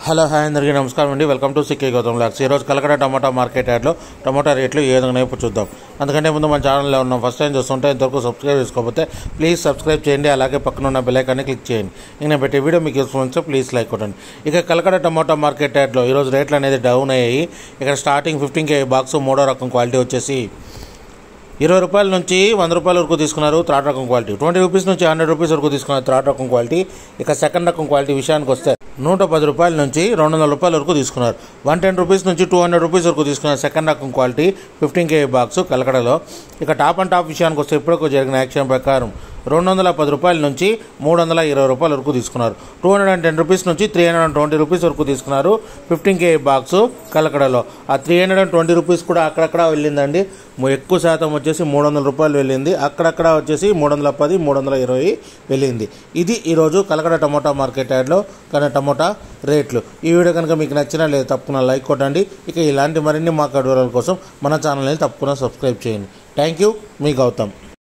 hello hi అందరికీ నమస్కారం అండి వెల్కమ్ టు సిక్కే గౌతమ్ లాక్స్ ఈరోజు కలకడ టమాటా మార్కెట్ యార్డ్లో టమాటా రేట్లు ఏ విధంగా ఇప్పుడు చూద్దాం అందుకంటే ముందు మన ఛానల్లో ఉన్నాం ఫస్ట్ టైం చూస్తుంటే ఇంతవరకు సబ్స్క్రైబ్ చేసుకోకపోతే ప్లీజ్ సబ్స్క్రైబ్ చేయండి అలాగే పక్కన ఉన్న బెల్ ఐకాన్ని క్లిక్ చేయండి ఇంక నేను పెట్టే వీడియో మీకు యూస్ఫుల్ ఉంటే ప్లీజ్ లైక్ కొట్టండి ఇక కలకడ టమాటా మార్కెట్ యార్డ్లో ఈరోజు రేట్లు అనేది డౌన్ అయ్యాయి ఇక్కడ స్టార్టింగ్ ఫిఫ్టీన్ కే బాక్స్ మూడో రకం క్వాలిటీ వచ్చేసి ఇరవై రూపాయల నుంచి వంద రూపాయల వరకు తీసుకున్నారు థర్డ్ రకం క్వాలిటీ ట్వంటీ రూపీస్ నుంచి హండ్రెడ్ రూపీస్ వరకు తీసుకున్నారు థర్డ్ రకం క్వాలిటీ ఇక సెకండ్ రకం క్వాలిటీ విషయానికి వస్తే నూట పది రూపాయల నుంచి రెండు వందల రూపాయల వరకు తీసుకున్నారు వన్ టెన్ రూపీస్ నుంచి టూ హండ్రెడ్ రూపీస్ వరకు తీసుకున్నారు సెకండ్ రకం క్వాలిటీ ఫిఫ్టీన్ కే బాక్స్ కలకడలో ఇక టాప్ అండ్ టాప్ విషయానికి వస్తే ఇప్పటికూ జరిగిన యాక్షన్ ప్రకారం రెండు వందల పది రూపాయల నుంచి మూడు వందల ఇరవై రూపాయల వరకు తీసుకున్నారు two hundred and ten rupees నుంచి three hundred and twenty rupees వరకు తీసుకున్నారు ఫిఫ్టీన్ కే బాక్స్ కలకడలో ఆ three hundred and twenty rupees కూడా అక్కడక్కడ వెళ్ళిందండి ము- ఎక్కువ శాతం వచ్చేసి మూడు వందల రూపాయలు వెళ్ళింది అక్కడక్కడ వచ్చేసి మూడు వందల పది మూడు వందల ఇరవై వెళ్ళింది ఇది ఈరోజు కలకడ టమోటా మార్కెట్ యార్డ్లో కానీ టమోటా రేట్లు ఈ వీడియో కనుక మీకు నచ్చినా లేదా తప్పకుండా లైక్ కొట్టండి ఇక ఇలాంటి మరిన్ని మార్కెట్ వివరాల కోసం మన ఛానల్ని తప్పకుండా సబ్స్క్రైబ్ చేయండి థ్యాంక్ యూ మీ గౌతమ్